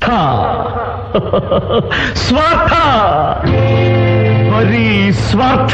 ಸ್ವಾರ್ಥ ಬರೀ ಸ್ವಾರ್ಥ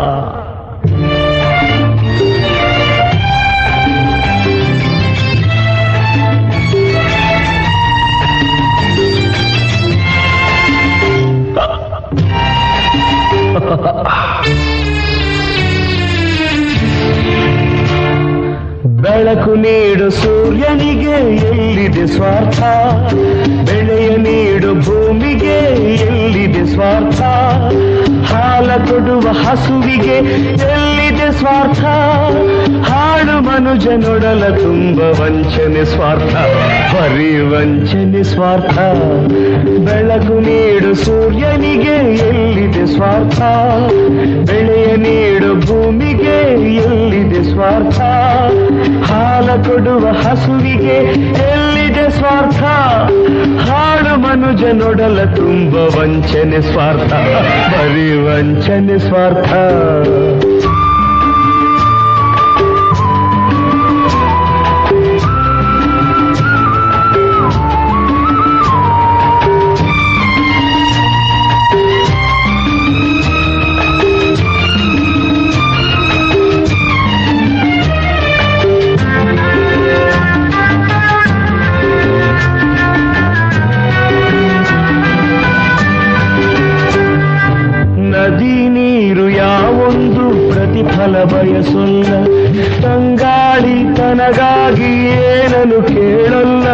ಬೆಳಕು ನೀಡು ಸೂರ್ಯನಿಗೆ ಎಲ್ಲಿದೆ ಸ್ವಾರ್ಥ ಬೆಳೆಯ ನೀಡು ಭೂಮಿಗೆ ಎಲ್ಲಿದೆ ಸ್ವಾರ್ಥ ಹಾಲ ಕೊಡುವ ಹಸುವಿಗೆ ಎಲ್ಲಿದೆ ಸ್ವಾರ್ಥ ಹಾಡು ಮನುಜನೊಡಲ ತುಂಬ ವಂಚನೆ ಸ್ವಾರ್ಥ ಬರೀ ವಂಚನೆ ಸ್ವಾರ್ಥ ಬೆಳಕು ನೀಡು ಸೂರ್ಯನಿಗೆ ಎಲ್ಲಿದೆ ಸ್ವಾರ್ಥ ಬೆಳೆಯ ನೀಡು ಭೂಮಿಗೆ ಎಲ್ಲಿದೆ ಸ್ವಾರ್ಥ ಹಾಲ ಕೊಡುವ ಹಸುವಿಗೆ ಎಲ್ಲಿದೆ ಸ್ವಾರ್ಥ ಹಾಡು ಮನುಜನೊಡಲ ತುಂಬ ವಂಚನೆ ಸ್ವಾರ್ಥ ಬರೀ ವಂಚನೆ ಸ್ವಾರ್ಥ ನದಿ ನೀರು ಯಾವೊಂದು ಪ್ರತಿಫಲ ಬಯಸೊಲ್ಲ ತಂಗಾಳಿ ತನಗಾಗಿ ಏನನು ಕೇಳಲ್ಲ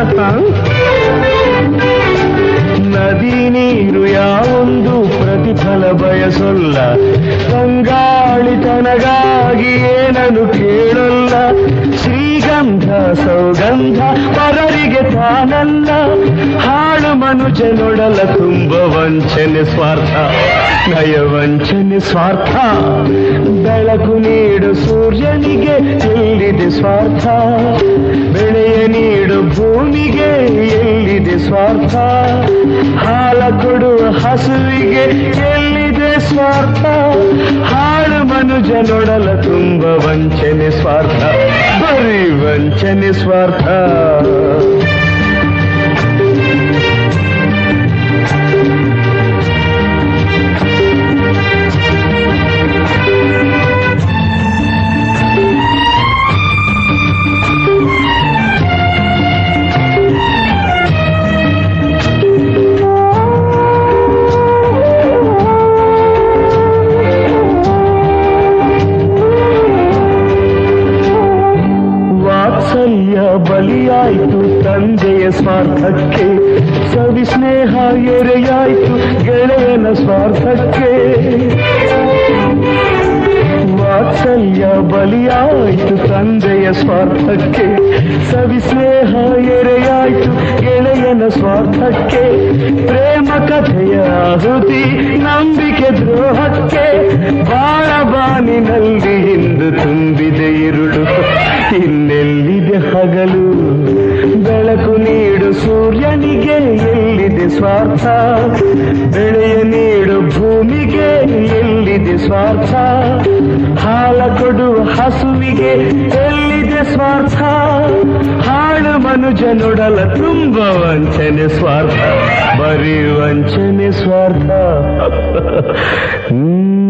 ನದಿ ನೀರು ಯಾವೊಂದು ಪ್ರತಿಫಲ ಬಯಸೊಲ್ಲ ತಂಗಾಳಿ ತನಗಾಗಿ ಏನನು ಕೇಳಲ್ಲ ಶ್ರೀಗಂಧ ಸೌಗಂಧ ಪರರಿಗೆ ತಾನಲ್ಲ ಹಾಳು ಮನುಜನೊಡಲ ತುಂಬ ವಂಚನೆ ಸ್ವಾರ್ಥ ನಯ ವಂಚನೆ ಸ್ವಾರ್ಥ ಬೆಳಕು ನೀಡು ಸೂರ್ಯನಿಗೆ ಎಲ್ಲಿದೆ ಸ್ವಾರ್ಥ ಬೆಳೆಯ ನೀಡು ಭೂಮಿಗೆ ಎಲ್ಲಿದೆ ಸ್ವಾರ್ಥ ಹಾಲ ಕೊಡುವ ಹಸುವಿಗೆ ಎಲ್ಲಿದೆ ಸ್ವಾರ್ಥ ಹಾಳು ಮನುಜನೊಡಲ ತುಂಬ ವಂಚನೆ ಸ್ವಾರ್ಥ ಬರೀ ವಂಚನೆ ಸ್ವಾರ್ಥ ವಾತ್ಸಲ್ಯ ಬಲಿಯಾಯಿತು ತಂದೆಯ ಸ್ವಾರ್ಥಕ್ಕೆ ಸವಿ ಸ್ನೇಹ ಎರೆಯಾಯಿತು ಗೆಳೆಯನ ಸ್ವಾರ್ಥಕ್ಕೆ ವಾತ್ಸಲ್ಯ ಬಲಿಯಾಯಿತು ತಂದೆಯ ಸ್ವಾರ್ಥಕ್ಕೆ ಸವಿ ಸ್ನೇಹ ಎರೆಯಾಯಿತು ಗೆಳೆಯನ ಸ್ವಾರ್ಥಕ್ಕೆ ಪ್ರೇಮ ಕಥೆಯ ಆಹುತಿ ನಂಬಿಕೆ ದ್ರೋಹಕ್ಕೆ ಬಾಳ ಬಾನಿನಲ್ಲಿ ಇಂದು ತುಂಬಿದೆ ಇರುಳು ಇನ್ನೆಲ್ಲಿದೆ ಹಗಲು ಬೆಳಕು ನೀಡು ಸೂರ್ಯನಿಗೆ ಎಲ್ಲಿದೆ ಸ್ವಾರ್ಥ ಬೆಳೆಯ ನೀಡು ಭೂಮಿಗೆ ಎಲ್ಲಿದೆ ಸ್ವಾರ್ಥ ಹಾಲ ಕೊಡುವ ಹಸುವಿಗೆ ಎಲ್ಲಿದೆ ಸ್ವಾರ್ಥ ಹಾಳು ಮನುಜನೊಡಲ ತುಂಬ ವಂಚನೆ ಸ್ವಾರ್ಥ ಬರೀ ವಂಚನೆ ಸ್ವಾರ್ಥ ಹ್ಮ್